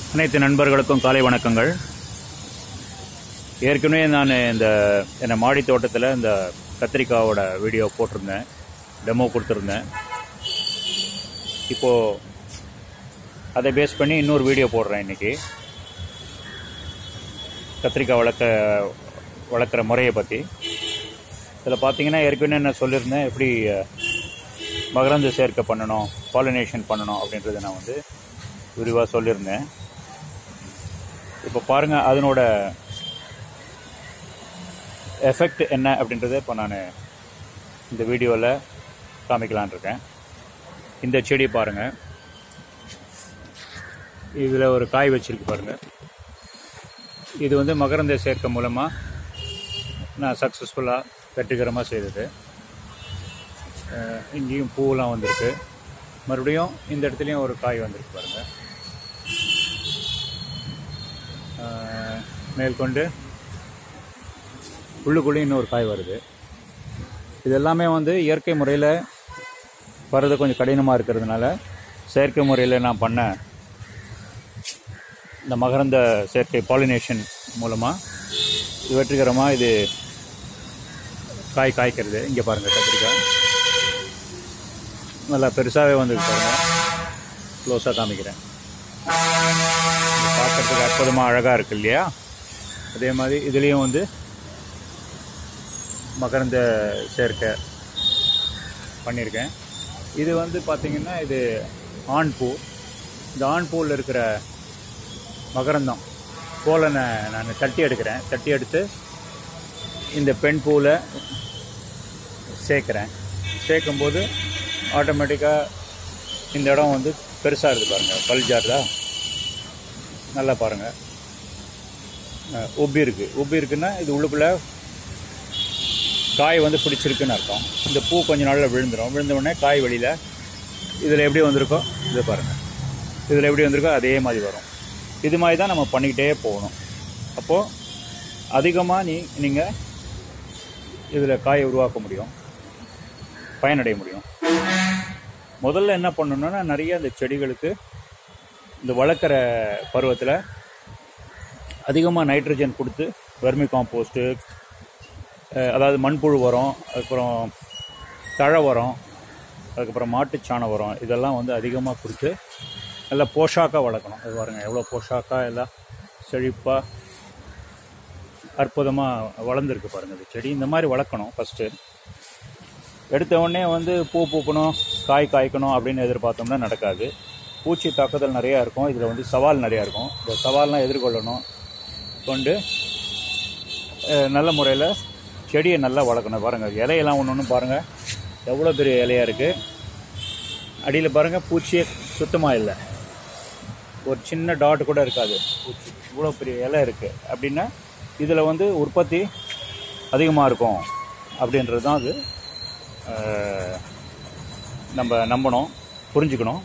அனைத்து நண்பர்களுக்கும் காலை வணக்கங்கள் ஏற்கனவே நான் இந்த என்ன மாடி தோட்டத்தில் இந்த கத்திரிக்காவோட வீடியோ போட்டிருந்தேன் டெமோ கொடுத்துருந்தேன் இப்போது அதை பேஸ் பண்ணி இன்னொரு வீடியோ போடுறேன் இன்றைக்கி கத்திரிக்காய் வளர்க்க வளர்க்குற முறையை பற்றி இதில் பார்த்தீங்கன்னா ஏற்கனவே நான் சொல்லியிருந்தேன் எப்படி அஹ், மகரந்த சேர்க்கை பண்ணணும் பாலினேஷன் பண்ணணும் அப்படின்றத நான் வந்து விரிவாக சொல்லியிருந்தேன் இப்போ பாருங்கள் அதனோட எஃபெக்ட் என்ன அப்படின்றத இப்போ நான் இந்த வீடியோவில் காமிக்கலான் இருக்கேன் இந்த செடி பாருங்கள் இதில் ஒரு காய் வச்சிருக்கு பாருங்கள் இது வந்து மகரந்த சேர்க்கை மூலமாக நான் சக்ஸஸ்ஃபுல்லாக வெற்றிகரமாக செய்தது அஹ் இங்கேயும் பூவெலாம் வந்திருக்கு மறுபடியும் இந்த இடத்துலையும் ஒரு காய் வந்திருக்கு பாருங்கள் அஹ் மேற்கொண்டு உள்ளுக்குள்ளேயும் இன்னொரு காய் வருது இது எல்லாமே வந்து இயற்கை முறையில் வர்றது கொஞ்சம் கடினமாக இருக்கிறதுனால செயற்கை முறையில் நான் பண்ண இந்த மகரந்த சேர்க்கை பாலினேஷன் மூலமாக இது வெற்றிகரமாக இது காய் காய்க்கிறது இங்கே பாருங்கள் கத்திரிக்காய் நல்லா பெருசாகவே வந்து பாருங்கள் க்ளோஸாக காமிக்கிறேன் இது பார்க்கறதுக்கு அற்புதமாக அழகாக இருக்கு இல்லையா அதே மாதிரி இதுலேயும் வந்து மகரந்த சேர்க்கை பண்ணியிருக்கேன் இது வந்து பார்த்திங்கன்னா இது ஆண் பூ இந்த ஆண் பூவில் இருக்கிற மகரந்தம் கோலனை நான் தட்டி எடுக்கிறேன் தட்டி எடுத்து இந்த பெண் பூவில் சேர்க்குறேன் சேர்க்கும்போது ஆட்டோமேட்டிக்காக இந்த இடம் வந்து பெருசாக இருக்குது பாருங்கள் பல்ஜாருதா நல்லா பாருங்கள் அஹ், உப்பி இருக்குது உப்பி இருக்குன்னா இது உள்ளுக்குள்ளே காய் வந்து பிடிச்சிருக்குன்னு அர்த்தம் இந்த பூ கொஞ்ச நாளில் விழுந்துடும் விழுந்த உடனே காய் வெளியில் இதில் எப்படி வந்திருக்கோ இதை பாருங்கள் இதில் எப்படி வந்திருக்கோ அதே மாதிரி வரும் இது மாதிரி தான் நம்ம பண்ணிக்கிட்டே போகணும் அப்போது அதிகமாக நீ நீங்கள் இதில் காயை உருவாக்க முடியும் பயனடைய முடியும் முதல்ல என்ன பண்ணணும்னா நிறைய இந்த செடிகளுக்கு இந்த வளர்க்குற பருவத்தில் அதிகமாக நைட்ரஜன் கொடுத்து வெர்மி காம்போஸ்ட்டு அஹ், அதாவது மண்புழு உரம் அதுக்கப்புறம் தழை உரம் அதுக்கப்புறம் மாட்டுச்சாண உரம் இதெல்லாம் வந்து அதிகமாக கொடுத்து நல்லா போஷாக்காக வளர்க்கணும் இது பாருங்கள் எவ்வளோ போஷாக்காக எல்லாம் செழிப்பாக அற்புதமாக வளர்ந்துருக்கு பாருங்கள் இந்த செடி இந்த மாதிரி வளர்க்கணும் ஃபஸ்ட்டு எடுத்த உடனே வந்து பூ பூக்கணும் காய் காய்க்கணும் அப்படின்னு எதிர்பார்த்தோம்னா நடக்காது பூச்சி தாக்குதல் நிறையா இருக்கும் இதில் வந்து சவால் நிறையா இருக்கும் இந்த சவால்லாம் எதிர்கொள்ளணும் கொண்டு அஹ், நல்ல முறையில் செடியை நல்லா வளர்க்கணும் பாருங்கள் இலையெல்லாம் ஒன்று ஒன்று பாருங்கள் எவ்வளோ பெரிய இலையாக இருக்குது அடியில் பாருங்கள் பூச்சியே சுத்தமாக இல்லை ஒரு சின்ன டாட் கூட இருக்காது பூச்சி இவ்வளோ பெரிய இலை இருக்குது அப்படின்னா இதில் வந்து உற்பத்தி அதிகமாக இருக்கும் அப்படின்றது தான் அது அஹ், நம்ம நம்பணும் புரிஞ்சுக்கணும்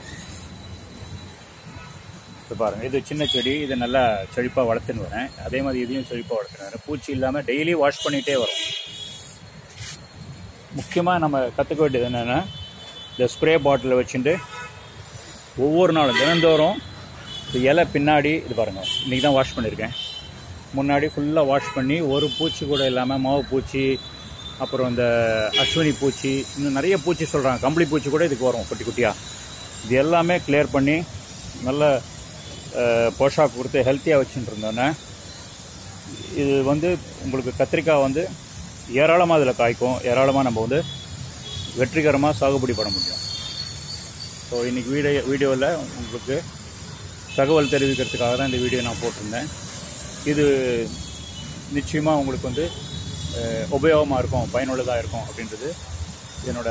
இப்போ பாருங்கள் இது சின்ன செடி இதை நல்லா செழிப்பாக வளர்த்துன்னு வரேன் அதே மாதிரி இதையும் செழிப்பாக வளர்த்துன்னு வரேன் பூச்சி இல்லாமல் டெய்லி வாஷ் பண்ணிகிட்டே வரும் முக்கியமாக நம்ம கற்றுக்க வேண்டியது என்னென்னா இந்த ஸ்ப்ரே பாட்டிலை வச்சுட்டு ஒவ்வொரு நாளும் தினந்தோறும் இந்த இலை பின்னாடி இது பாருங்கள் இன்றைக்கி தான் வாஷ் பண்ணியிருக்கேன் முன்னாடி ஃபுல்லாக வாஷ் பண்ணி ஒரு பூச்சி கூட இல்லாமல் மாவு பூச்சி அப்புறம் இந்த அஸ்வினி பூச்சி இன்னும் நிறைய பூச்சி சொல்கிறாங்க கம்பளி பூச்சி கூட இதுக்கு வரும் குட்டி குட்டியாக இது எல்லாமே கிளியர் பண்ணி நல்ல அஹ், போஷாக் கொடுத்து ஹெல்த்தியாக வச்சுட்டு இருந்தோன்னே இது வந்து உங்களுக்கு கத்திரிக்காய் வந்து ஏராளமாக இதில் காய்க்கும் ஏராளமாக நம்ம வந்து வெற்றிகரமாக சாகுபடி பண்ண முடியும் ஸோ இன்றைக்கி வீடியோ வீடியோவில் உங்களுக்கு தகவல் தெரிவிக்கிறதுக்காக தான் இந்த வீடியோ நான் போட்டிருந்தேன் இது நிச்சயமாக உங்களுக்கு வந்து உபயோகமாக இருக்கும் பயனுள்ளதாக இருக்கும் அப்படின்றது என்னோட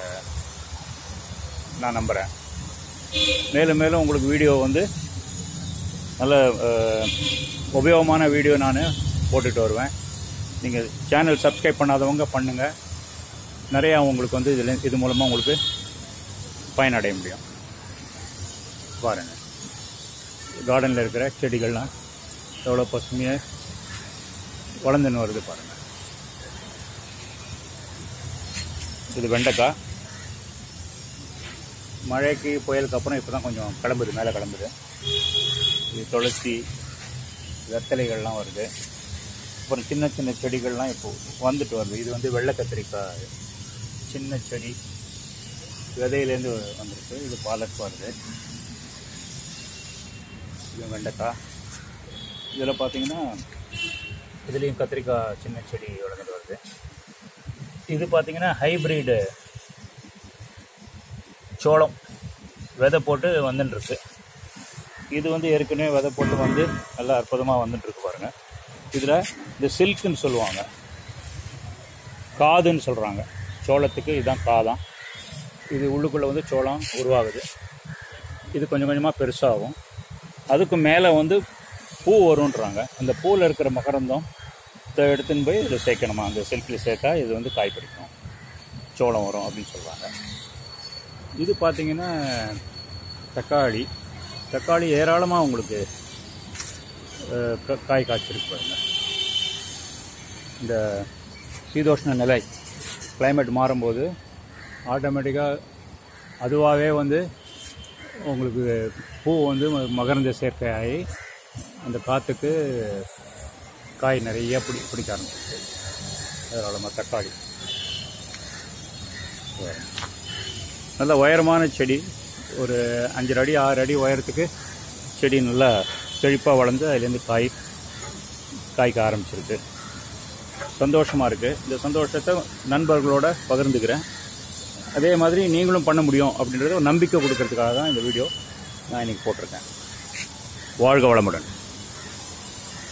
நான் நம்புகிறேன் மேலும் மேலும் உங்களுக்கு வீடியோ வந்து நல்ல அஹ், உபயோகமான வீடியோ நான் போட்டுட்டு வருவேன் நீங்கள் சேனல் சப்ஸ்கிரைப் பண்ணாதவங்க பண்ணுங்கள் நிறையா உங்களுக்கு வந்து இதில் இது மூலமாக உங்களுக்கு பயனடைய முடியும் பாருங்கள் கார்டனில் இருக்கிற செடிகள்லாம் எவ்வளோ பசுமையாக வளர்ந்துன்னு வருது பாருங்கள் இது வெண்டைக்காய் மழைக்கு புயலுக்கு அப்புறம் இப்போ தான் கொஞ்சம் கிளம்புது மேலே கிளம்புது இது துளசி வெத்தலைகள்லாம் வருது அப்புறம் சின்ன சின்ன செடிகள்லாம் இப்போ வந்துட்டு வருது இது வந்து வெள்ளை கத்திரிக்காய் சின்ன செடி விதையிலேருந்து வந்திருக்கு இது பாலக் வருது இது வெண்டைக்காய் இதில் பார்த்தீங்கன்னா இதுலேயும் கத்திரிக்காய் சின்ன செடி வளர்ந்துட்டு வருது இது பார்த்தீங்கன்னா ஹைப்ரிடு சோளம் விதை போட்டு வந்துட்டு இருக்கு இது வந்து ஏற்கனவே விதை போட்டு வந்து நல்லா அற்புதமாக வந்துட்டு இருக்கு பாருங்க இதில் இந்த சில்க்குன்னு சொல்லுவாங்க காதுன்னு சொல்கிறாங்க சோளத்துக்கு இதுதான் காதான் இது உள்ளுக்குள்ளே வந்து சோளம் உருவாகுது இது கொஞ்சம் கொஞ்சமாக பெருசாகும் அதுக்கு மேலே வந்து பூ வரும்ன்றாங்க அந்த பூவில் இருக்கிற மகரந்தம் இதை எடுத்துன்னு போய் இதில் சேர்க்கணுமா அந்த சில்கில் சேர்த்தா இது வந்து காய் பிடிக்கும் சோளம் வரும் அப்படின்னு சொல்கிறாங்க இது பார்த்தீங்கன்னா தக்காளி தக்காளி ஏராளமாக உங்களுக்கு அஹ், க- காய் காய்ச்சிருக்கு பாருங்க இந்த சீதோஷ்ண நிலை climate மாறும்போது ஆட்டோமேட்டிக்காக அதுவாகவே வந்து உங்களுக்கு பூ வந்து ம- மகரந்த சேர்க்கை ஆகி அந்த காற்றுக்கு காய் நிறைய பிடி பிடிக்க ஆரம்பிச்சிருக்கு அதனால தக்காளி நல்ல உயரமான செடி ஒரு அஞ்சரை அடி ஆறு அடி உயரத்துக்கு செடி நல்லா செழிப்பாக வளர்ந்து அதுலேருந்து காய் காய்க்க ஆரம்பிச்சிருக்கு சந்தோஷமாக இருக்குது இந்த சந்தோஷத்தை நண்பர்களோட பகிர்ந்துக்கிறேன் அதே மாதிரி நீங்களும் பண்ண முடியும் அப்படின்றத ஒரு நம்பிக்கை கொடுக்கறதுக்காக தான் இந்த வீடியோ நான் இன்றைக்கி போட்டிருக்கேன் வாழ்க வளமுடன்